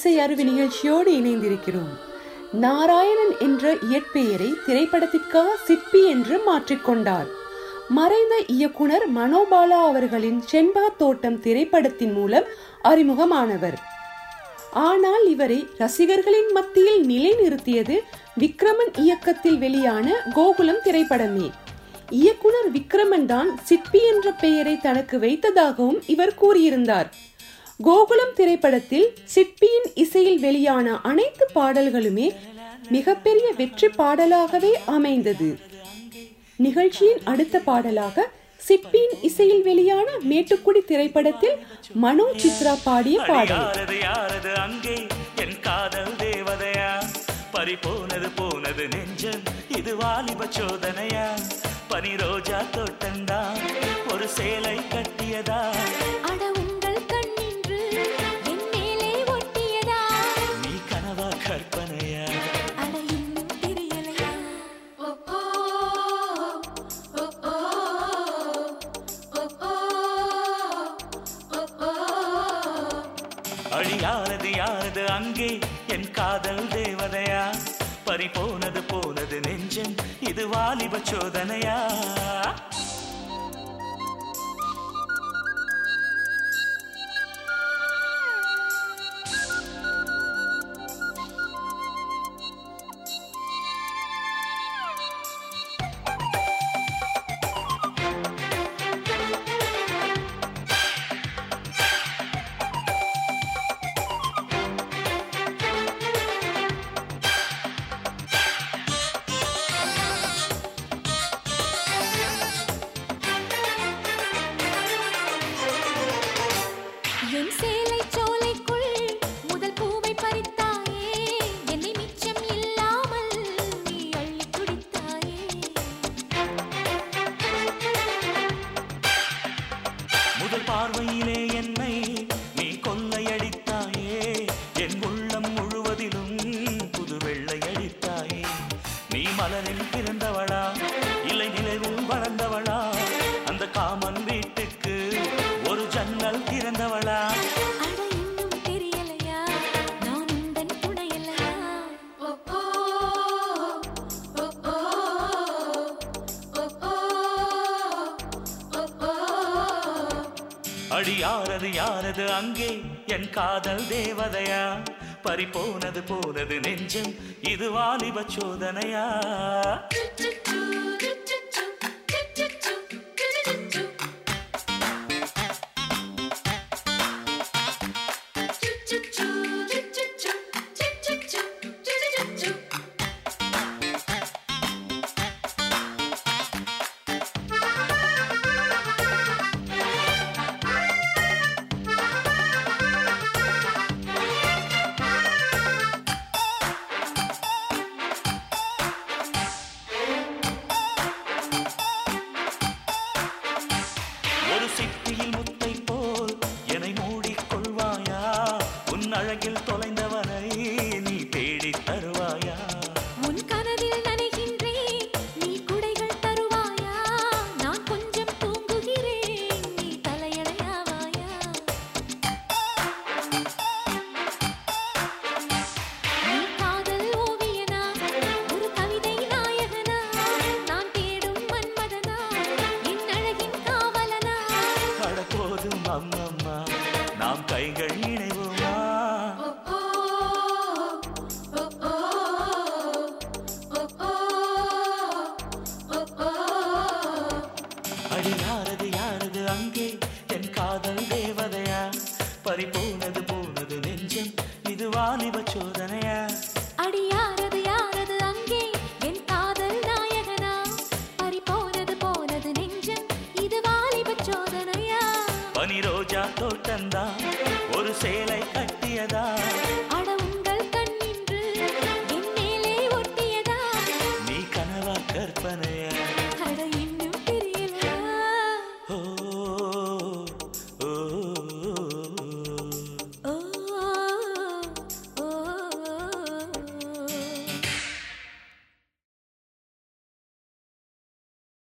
இசை அருவி நிகழ்ச்சியோடு இணைந்திருக்கிறோம் நாராயணன் என்ற இயற்பெயரை திரைப்படத்திற்காக சிற்பி என்று மாற்றிக்கொண்டார் மறைந்த இயக்குனர் மனோபாலா அவர்களின் செண்பக தோட்டம் திரைப்படத்தின் மூலம் அறிமுகமானவர் ஆனால் இவரை ரசிகர்களின் மத்தியில் நிலைநிறுத்தியது விக்ரமன் இயக்கத்தில் வெளியான கோகுலம் திரைப்படமே இயக்குனர் விக்ரமன் தான் சிற்பி என்ற பெயரை தனக்கு வைத்ததாகவும் இவர் கூறியிருந்தார் கோகுலம் திரைப்படத்தில் சிற்பியின் இசையில் வெளியான அனைத்து பாடல்களுமே மிகப்பெரிய வெற்றி பாடலாகவே அமைந்தது நிகழ்ச்சியின் அடுத்த பாடலாக சிற்பியின் இசையில் வெளியான மேட்டுக்குடி திரைப்படத்தில் மனோ சித்ரா பாடிய பாடல் யாரது யாரது அங்கே என் காதல் தேவதையா பறி போனது போனது நெஞ்சம் இது வாலிப சோதனையா பனி ரோஜா தோட்டந்தா ஒரு சேலை கட்டியதா அட உங்கள் கண்ணின்று என் மேலே ஒட்டியதா நீ கனவா கற்பனையா அட இன்னும் தெரியலையா ஓ ஓ ஓ ஓ ஓ ஓ ஓ அடி யாரது யாரது அங்கே என் காதல் தேவதையா பறி போனது போனது நெஞ்சம் இது வாலிப சோதனையா என் சேலை சோலைக்குள் முதல் பூவை பறித்தாயே என்னை மிச்சம் இல்லாமல் நீ அள்ளி குடித்தாயே முதல் பார்வையிலே என்னை நீ கொள்ளையடித்தாயே என் உள்ளம் முழுவதிலும் புது வெள்ளையடித்தாயே நீ மலரில் பிறந்தவளா இல்லை நிலவில் வளர்ந்தவளா அந்த காமன் வீட்டுக்கு ஒரு ஜன்னல் திறந்தவளா அட இன்னும் தெரியலையா நான் உந்தன் துணையல்லையா ஓ ஓ ஓ ஓ ஓ ஓ ஓ அடி யாரது யாரது அங்கே என் காதல் தேவதையா பறி போனது போனது நெஞ்சம் இது வாலிப சோதனையா ஒரு சிட்டியில் முத்தை போல் என்னை மூடிக்கொள்வாயா உன் அழகில் தொலைந்தவனை நீ தேடித் தருவாயா உன் கனவில் நனைகின்றேன் நீ குடைகள் தருவாயா நான் கொஞ்சம் தூங்குகிறேன் நீ தலையணையாவாயா நீ காதல் ஓவியனா ஒரு கவிதை நாயகனா நான் தேடும் மன்மதனா என் அழகின் காவலனா அட போதும் அம்மம்மா நாம் கைகள் இணைவோமா ஓ ஓ ஓ ஓ ஓ ஓ ஓ அடி யாரது யாரது அங்கே என் காதல் தேவதையா பறி போனது போனது நெஞ்சம் இது வாலிப சோதனையா அடி யாரது யாரது அங்கே என் காதல் நாயகனா பறி போனது போனது நெஞ்சம் இது வாலிப சோதனையா பனி ரோஜா தோட்டந்தா ஒரு சேலை கட்டியதா அட உங்கள் கண்ணின்று என் மேலே ஒட்டியதா நீ கனவா கற்பனையா